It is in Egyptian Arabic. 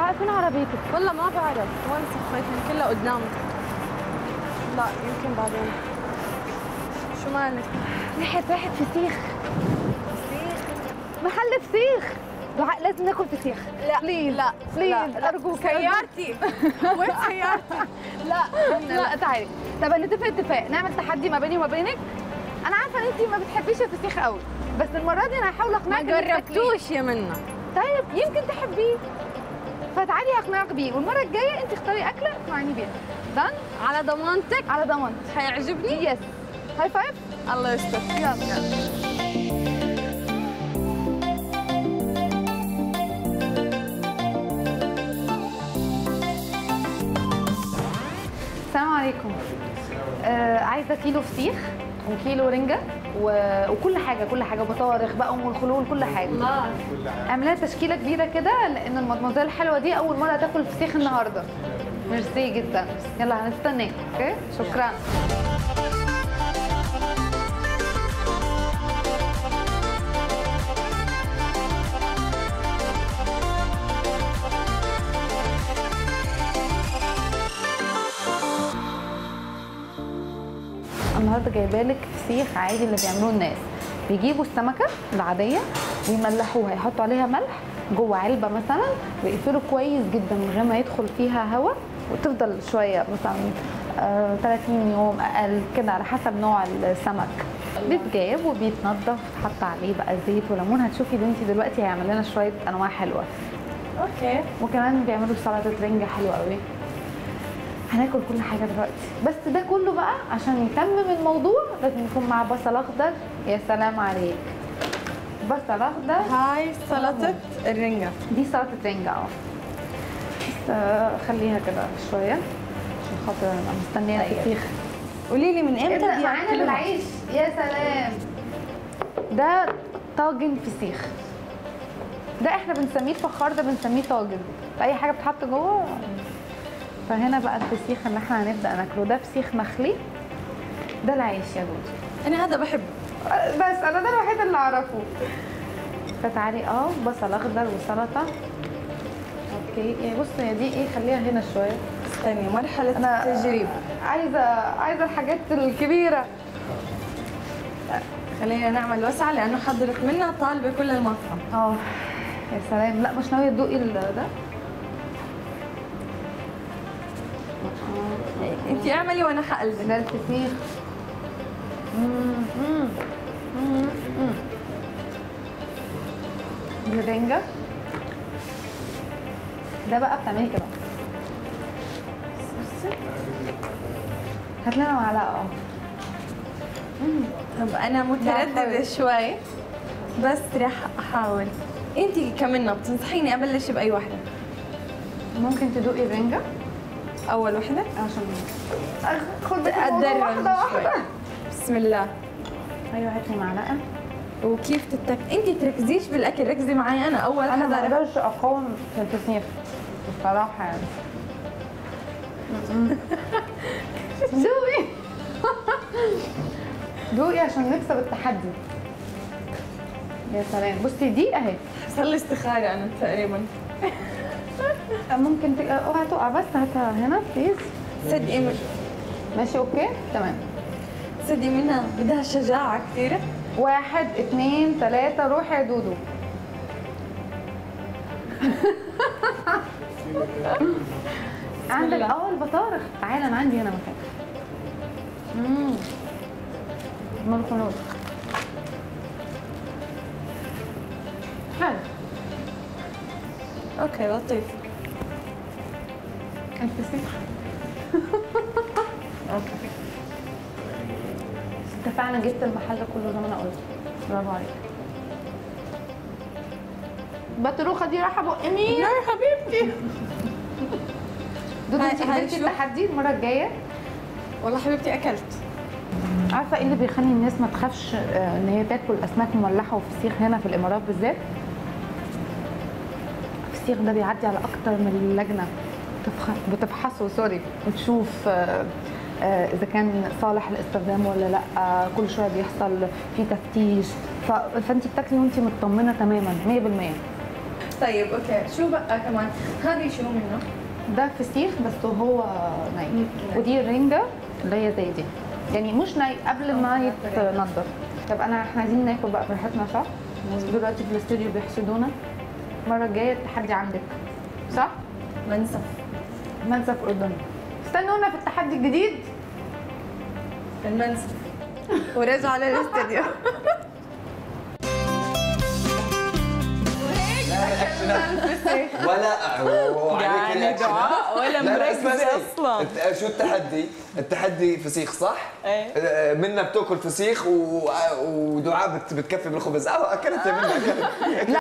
فين عربيتك والله ما بعرف وين صفيتهم كلها قدامك لا يمكن بعدين شو مالك؟ ريحه ريحه فسيخ محل فسيخ دعاء لازم ناكل فسيخ لا بليز لا بليز لا، ارجوك سيارتي وين سيارتي؟ لا لا تعالي طب نتفق اتفاق نعمل تحدي ما بيني وما بينك انا عارفه ان انت ما بتحبيش الفسيخ قوي بس المره دي انا هحاول ما اقنعك إنك تاكليه. جربتوش يا منى طيب يمكن تحبيه فتعالي اقنعك بيه والمره الجايه انت اختاري اكله اقنعيني بيها دان على ضمانتك على ضمانتي حيعجبني يس هاي فايف الله يستر يلا السلام عليكم آه عايزه كيلو فسيخ وكيلو رنجه و... وكل حاجه كل حاجه بطارخ بقى ام الخلول كل حاجه الله اعملها تشكيله كبيره كده لان المدموزيل الحلوه دي اول مره تاكل فسيخ النهارده ميرسي جدا يلا هنستناك اوكي شكرا النهارده جايبه لك فسيخ عادي اللي بيعملوه الناس بيجيبوا السمكه العاديه ويملحوها يحطوا عليها ملح جوه علبه مثلا ويقفلوا كويس جدا من غير ما يدخل فيها هواء وتفضل شويه مثلا آه 30 يوم اقل كده على حسب نوع السمك بيتجاب وبيتنضف تحط عليه بقى زيت وليمون هتشوفي بنتي دلوقتي هيعمل لنا شويه انواع حلوه اوكي وكمان بيعملوا سلطه رنجه حلوه قوي هناكل كل حاجه دلوقتي بس ده كله بقى عشان يتمم الموضوع لازم يكون معاه بصل اخضر يا سلام عليك بصل اخضر هاي سلطة الرنجة دي سلطه رنجه اه بس آه، خليها كده شويه عشان خاطر انا مستنيه طيب. الفسيخ قولي لي من امتى ابدأ معانا بياكلوها؟ بالعيش يا سلام ده طاجن فسيخ ده احنا بنسميه الفخار ده بنسميه طاجن فاي حاجه بتحط جوه فهنا بقى الفسيخ اللي احنا هنبدا ناكله ده فسيخ مخلي ده العيش يا دودي انا هذا بحبه بس انا ده الوحيد اللي اعرفه فتعالي اه بصل اخضر وسلطه اوكي يعني بص هي دي ايه خليها هنا شويه استني مرحلة أنا- التجريب عايزه عايزه الحاجات الكبيره خلينا نعمل وسعة لأنه حضرت منا طالبة كل المطعم اه يا سلام لا مش ناويه تدوقي ال- ده انت اعملي وانا حقلبك ده الفسيخ مم، مم، مم، مم. الرنجة ده بقى بتعملي كده بصي. هات لنا معلقة اه طب انا حلو. مترددة شوي بس رح احاول انت كمنة بتنصحيني ابلش باي وحدة ممكن تدوقي الرنجة اول وحدة عشان خد الموضوع اتدرج واحدة شوي واحدة بسم الله ايوه هات لي معلقة وكيف تتك انت تركزيش بالاكل ركزي معي انا اول انا ما حدا رح اقدرش اقاوم في الفسيخ بصراحه يعني دوقي دوقي عشان نكسب التحدي يا سلام بصي دي اهي صار لي استخارة انا تقريبا ممكن ت... اوعى تقع بس هاتها هنا بليز صدقي من- ماشي اوكي تمام صدقي منها بدها شجاعة كثيرة واحد اتنين تلاتة روحي يا دودو عندك الله. اه البطارخ تعالى انا عندي هنا مكان امم ملك نور حلو اوكي لطيف الفسيخ اتفقنا جبت المحل كله زي ما انا قلت برافو عليك بطروخه دي رايحه بق مين؟ يا حبيبتي دودو هاي- انت هاي قبلتي شو؟ التحدي المره الجايه والله حبيبتي اكلت عارفه ايه اللي بيخلي الناس ما تخافش آه، ان هي تاكل اسماك مملحه وفسيخ هنا في الامارات بالذات الفسيخ ده بيعدي على اكتر من لجنه بتفخ- بتفحصه سوري وتشوف آه، آه، اذا كان صالح للاستخدام ولا لا آه، كل شويه بيحصل فيه تفتيش ف- فانت بتاكلي وانت مطمنه تماما 100% طيب اوكي شو بقى كمان هذه شو منه ده فسيخ بس هو ني ودي الرنجة اللي هي زي دي يعني مش ني قبل ما يتنضف طب انا احنا عايزين ناكل بقى براحتنا صح؟ دلوقتي في الاستوديو بيحسدونا المرة الجاية التحدي عندك صح؟ منسف منسف أردني استنونا في التحدي الجديد المنسف ورجع للاستديو ولا وعليك يعني الأكشن. دعاء ولا لا، لا، اسمع، مركزة اسمع. أصلاً. الت- شو التحدي؟ التحدي فسيخ صح؟ إيه. آه، منا بتاكل فسيخ و... ودعاء بت... بتكفي بالخبز اه اكلت يا منا اكلت